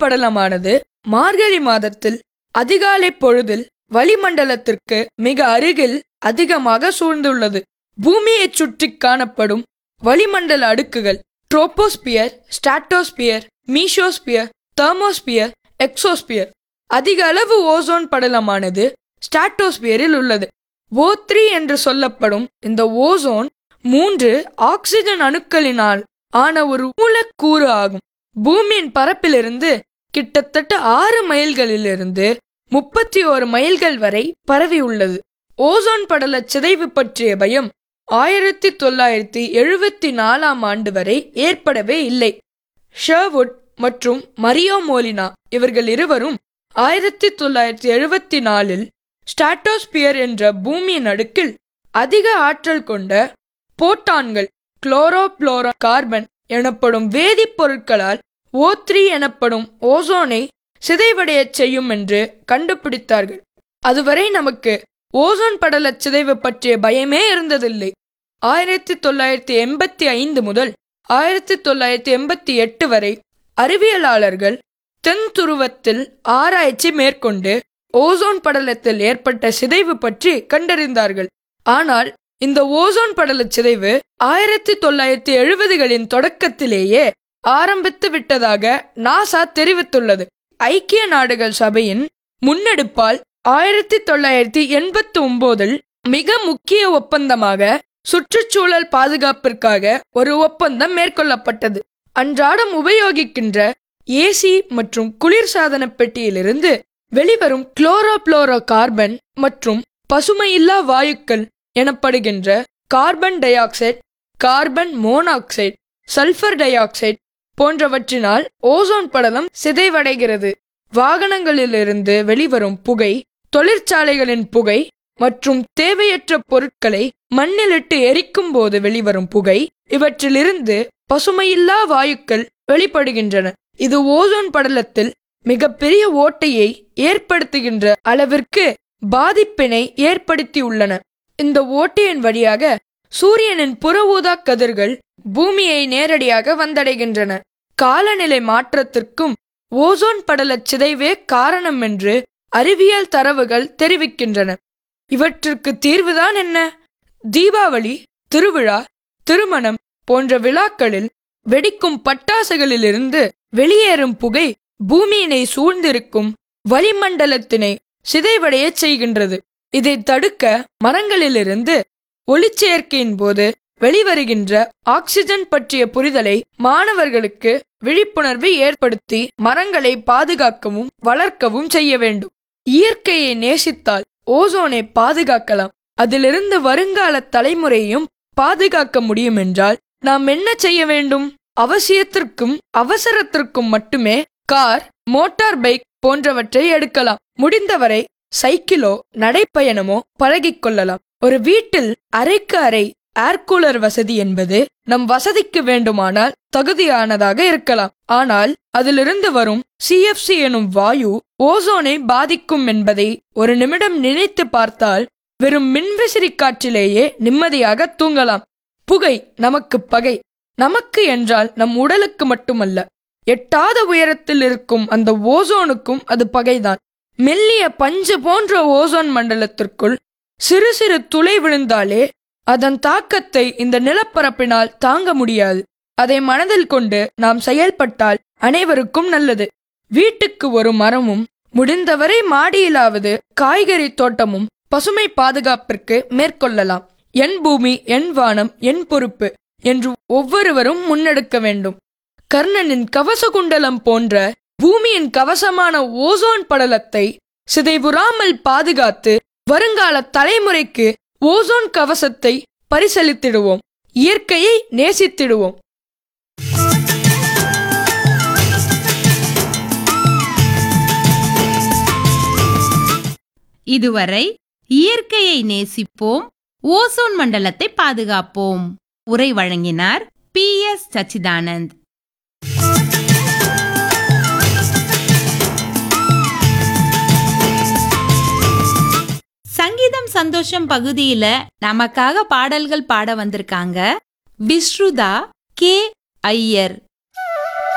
படலமானது மார்கழி மாதத்தில் அதிகாலை பொழுதில் வளிமண்டலத்திற்கு மிக அருகில் அதிகமாக சூழ்ந்துள்ளது பூமியைச் சுற்றி காணப்படும் வளிமண்டல அடுக்குகள் troposphere stratosphere mesosphere thermosphere exosphere அதிக அளவு ஓசோன் படலமானது ஸ்டாட்டோஸ்பியரில் உள்ளது ஓ த்ரீ என்று சொல்லப்படும் இந்த ஓசோன் மூன்று ஆக்சிஜன் அணுக்களினால் ஆன ஒரு மூலக்கூறு ஆகும் பூமியின் பரப்பிலிருந்து கிட்டத்தட்ட ஆறு மைல்களிலிருந்து முப்பத்தி ஓரு மைல்கள் வரை பரவி உள்ளது ஓசோன் படல சிதைவு பற்றிய பயம் ஆயிரத்தி தொள்ளாயிரத்தி எழுபத்தி நாலாம் ஆண்டு வரை ஏற்படவே இல்லை ஷர்வுட் மற்றும் மரியோ மோலினா இவர்கள் இருவரும் ஆயிரத்தி தொள்ளாயிரத்தி எழுபத்தி நாலில் ஸ்டாட்டோஸ்பியர் என்ற பூமியின் அடுக்கில் அதிக ஆற்றல் கொண்ட போட்டான்கள் குளோரோப்ளோரோ கார்பன் எனப்படும் வேதிப்பொருட்களால் ஓ த்ரீ எனப்படும் ஓசோனை சிதைவடையச் செய்யும் என்று கண்டுபிடித்தார்கள் அதுவரை நமக்கு ஓசோன் படல சிதைவு பற்றிய பயமே இருந்ததில்லை ஆயிரத்தி தொள்ளாயிரத்தி எண்பத்தி ஐந்து முதல் ஆயிரத்தி தொள்ளாயிரத்தி எண்பத்தி எட்டு வரை அறிவியலாளர்கள் தென் துருவத்தில் ஆராய்ச்சி மேற்கொண்டு ஓசோன் படலத்தில் ஏற்பட்ட சிதைவு பற்றி கண்டறிந்தார்கள் ஆனால் இந்த ஓசோன் படல சிதைவு ஆயிரத்தி தொள்ளாயிரத்தி எழுபதுகளின் தொடக்கத்திலேயே ஆரம்பித்து விட்டதாக நாசா தெரிவித்துள்ளது ஐக்கிய நாடுகள் சபையின் முன்னெடுப்பால் ஆயிரத்தி தொள்ளாயிரத்தி எண்பத்தி ஒன்பதில் மிக முக்கிய ஒப்பந்தமாக சுற்றுச்சூழல் பாதுகாப்பிற்காக ஒரு ஒப்பந்தம் மேற்கொள்ளப்பட்டது அன்றாடம் உபயோகிக்கின்ற ஏசி மற்றும் குளிர்சாதன பெட்டியிலிருந்து வெளிவரும் குளோரோப்ளோரோ கார்பன் மற்றும் பசுமையில்லா வாயுக்கள் எனப்படுகின்ற carbon dioxide carbon monoxide sulphur dioxide போன்றவற்றினால் ஓசோன் படலம் சிதைவடைகிறது வாகனங்களிலிருந்து வெளிவரும் புகை தொழிற்சாலைகளின் புகை மற்றும் தேவையற்ற பொருட்களை மண்ணிலிட்டு எரிக்கும் போது வெளிவரும் புகை இவற்றிலிருந்து பசுமையில்லா வாயுக்கள் வெளிப்படுகின்றன இது ஓசோன் படலத்தில் மிகப்பெரிய ஓட்டையை ஏற்படுத்துகின்ற அளவிற்கு பாதிப்பினை ஏற்படுத்தியுள்ளன இந்த ஓட்டையின் வழியாக சூரியனின் புற ஊதா கதிர்கள் பூமியை நேரடியாக வந்தடைகின்றன காலநிலை மாற்றத்திற்கும் ஓசோன் படலச் சிதைவே காரணம் என்று அறிவியல் தரவுகள் தெரிவிக்கின்றன இவற்றிற்கு தீர்வுதான் என்ன தீபாவளி திருவிழா திருமணம் போன்ற விழாக்களில் வெடிக்கும் பட்டாசுகளிலிருந்து வெளியேறும் புகை பூமியினை சூழ்ந்திருக்கும் வளிமண்டலத்தினை சிதைவடையச் செய்கின்றது இதை தடுக்க மரங்களிலிருந்து ஒளிச்சேர்க்கையின் போது வெளிவருகின்ற ஆக்சிஜன் பற்றிய புரிதலை மாணவர்களுக்கு விழிப்புணர்வு ஏற்படுத்தி மரங்களை பாதுகாக்கவும் வளர்க்கவும் செய்ய வேண்டும் இயற்கையை நேசித்தால் ஓசோனை பாதுகாக்கலாம் அதிலிருந்து வருங்கால தலைமுறையும் பாதுகாக்க முடியும் என்றால் நாம் என்ன செய்ய வேண்டும் அவசியத்திற்கும் அவசரத்திற்கும் மட்டுமே கார் மோட்டார் பைக் போன்றவற்றை எடுக்கலாம் முடிந்தவரை சைக்கிளோ நடைப்பயணமோ பழகிக் கொள்ளலாம் ஒரு வீட்டில் அறைக்கு அறை ஏர் கூலர் வசதி என்பது நம் வசதிக்கு வேண்டுமானால் தகுதியானதாக இருக்கலாம் ஆனால் அதிலிருந்து வரும் சிஎஃப்சி எனும் வாயு ஓசோனை பாதிக்கும் என்பதை ஒரு நிமிடம் நினைத்து பார்த்தால் வெறும் மின்விசிறி காற்றிலேயே நிம்மதியாக தூங்கலாம் புகை நமக்கு பகை நமக்கு என்றால் நம் உடலுக்கு மட்டுமல்ல எட்டாத உயரத்தில் இருக்கும் அந்த ஓசோனுக்கும் அது பகைதான் மெல்லிய பஞ்சு போன்ற ஓசோன் மண்டலத்திற்குள் சிறு சிறு துளை விழுந்தாலே அதன் தாக்கத்தை இந்த நிலப்பரப்பினால் தாங்க முடியாது அதை மனதில் கொண்டு நாம் செயல்பட்டால் அனைவருக்கும் நல்லது வீட்டுக்கு ஒரு மரமும் முடிந்தவரை மாடியிலாவது காய்கறி தோட்டமும் பசுமை பாதுகாப்பிற்கு மேற்கொள்ளலாம் என் பூமி என் வானம் என் பொறுப்பு என்று ஒவ்வொருவரும் முன்னெடுக்க வேண்டும் கர்ணனின் கவசகுண்டலம் போன்ற பூமியின் கவசமான ஓசோன் படலத்தை சிதைவுறாமல் பாதுகாத்து வருங்கால தலைமுறைக்கு ஓசோன் கவசத்தை பரிசளித்திடுவோம் இயற்கையை நேசித்திடுவோம் இதுவரை இயற்கையை நேசிப்போம் ஓசோன் மண்டலத்தை பாதுகாப்போம் உரை வழங்கினார் பி எஸ் சச்சிதானந்த் சங்கீதம் சந்தோஷம் பகுதியில நமக்காக பாடல்கள் பாட வந்திருக்காங்க பிஸ்ருதா கே ஐயர்